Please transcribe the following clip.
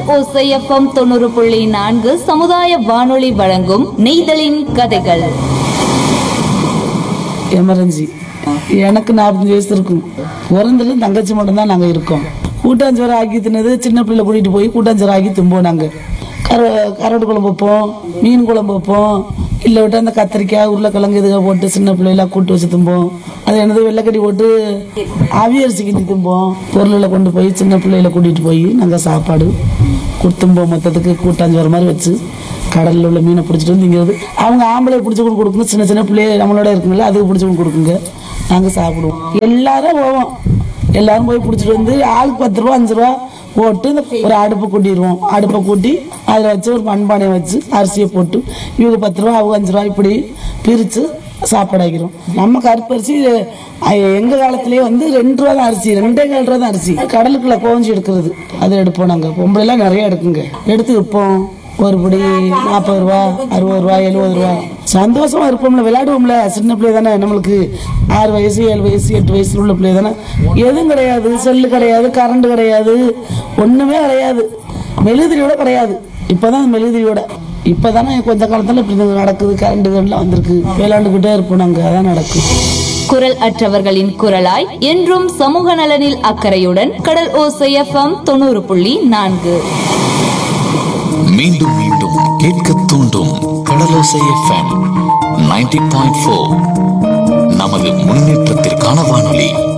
ஓசை எஃப்எம் தொண்ணூறு புள்ளி நான்கு சமுதாய வானொலி வழங்கும் நெய்தலின் கதைகள் எமர்ஜென்சி எனக்கு நாற்பத்தஞ்சு வயசு இருக்கும் பிறந்ததும் தங்கச்சி மட்டும்தான் நாங்கள் இருக்கோம் கூட்டாஞ்சோறு ஆக்கி தின்னது சின்ன பிள்ளை கூட்டிகிட்டு போய் கூட்டாஞ்சோறு ஆக்கி தும்போம் நாங்கள் கர கரடு குழம்பு வைப்போம் மீன் குழம்பு வைப்போம் இல்லை விட்டு அந்த கத்திரிக்காய் உருளைக்கிழங்கு இதுக போட்டு சின்ன பிள்ளைலாம் கூட்டு வச்சு தும்போம் அது என்னது வெள்ளைக்கட்டி போட்டு அவியரிசி கிண்டி தும்போம் பொருளில் கொண்டு போய் சின்ன பிள்ளைகளை கூட்டிகிட்டு போய் நாங்கள் சாப்பாடு கொடுத்தும்போம் மொத்தத்துக்கு கூட்டாஞ்சோறு மாதிரி வச்சு கடலில் உள்ள மீனை பிடிச்சிட்டு வந்து இங்கே அவங்க ஆம்பளை பிடிச்சி கொண்டு கொடுக்கணும் சின்ன சின்ன பிள்ளைய நம்மளோட இருக்குங்களா அதுக்கு பிடிச்சி கொண்டு கொடுக்குங்க நாங்கள் சாப்பிடுவோம் எல்லாரும் போவோம் எல்லாரும் போய் பிடிச்சிட்டு வந்து ஆளுக்கு பத்து ரூபா அஞ்சு ரூபா போட்டு இந்த ஒரு அடுப்பை கூட்டிடுவோம் அடுப்பை கூட்டி அதில் வச்சு ஒரு மண்பானையை வச்சு அரிசியை போட்டு இவங்க பத்து ரூபா அவங்க அஞ்சு ரூபா இப்படி பிரித்து சாப்பாடு ஆக்கிறோம் நம்ம கருப்பரிசி அஹ், எங்க காலத்திலேயே வந்து ரெண்டு ரூபா தான் அரிசி ரெண்டே கால் ரூபா தான் அரிசி கடலுக்குள்ள கோஞ்சி எடுக்கிறது அதை எடுப்போம் நாங்கள் பொம்பளைலாம் நிறைய எடுக்குங்க எடுத்து விற்போம் ஒரு படி நாற்பது ரூபா அறுபது ரூபா எழுபது ரூபா சந்தோஷமா இருப்போம்ல விளையாடுவோம்ல சின்ன பிள்ளை தானே நம்மளுக்கு ஆறு வயசு ஏழு வயசு எட்டு வயசுல உள்ள பிள்ளை தானே எதுவும் கிடையாது செல்லு கிடையாது கரண்ட் கிடையாது ஒண்ணுமே கிடையாது மெழுதிரியோட கிடையாது இப்பதான் மெழுதிரியோட இப்பதானே கொஞ்ச காலத்துல இப்படி நடக்குது கரண்ட் எல்லாம் வந்திருக்கு விளையாண்டுக்கிட்டே இருப்போம் நாங்க அதான் நடக்கும் குரல் அற்றவர்களின் குரலாய் என்றும் சமூக நலனில் அக்கறையுடன் கடல் ஓசை எஃப்எம் தொண்ணூறு புள்ளி நான்கு மீண்டும் மீண்டும் கேட்க தூண்டும் Kadalosai FM ninety point four நமது முன்னேற்றத்திற்கான வானொலி